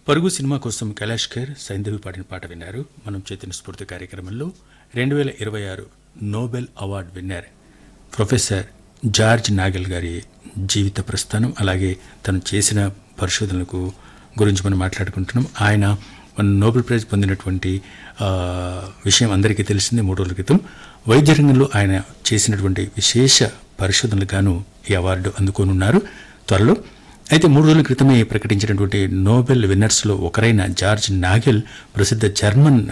పరుగు సినిమా కోసం కైలాష్ ఖేర్ సైంధవి పాడిన పాట విన్నారు మనం చైతన్య స్ఫూర్తి కార్యక్రమంలో రెండు వేల ఇరవై ఆరు Nobel award winner professor George Nagel గారి జీవిత ప్రస్థానం అలాగే తను చేసిన పరిశోధనలకు గురించి మనం మాట్లాడుకుంటున్నాం ఆయన మన నోబెల్ ప్రైజ్ పొందినటువంటి ఆ, విషయం అందరికీ తెలిసింది మూడు రోజుల క్రితం వైద్య రంగంలో ఆయన చేసినటువంటి విశేష పరిశోధనలకు గాను ఈ అవార్డు అందుకోనున్నారు త్వరలో అయితే మూడు రోజుల క్రితమే ప్రకటించినటువంటి నోబెల్ విన్నర్స్లో ఒకరైన జార్జ్ నాగెల్ ప్రసిద్ధ జర్మన్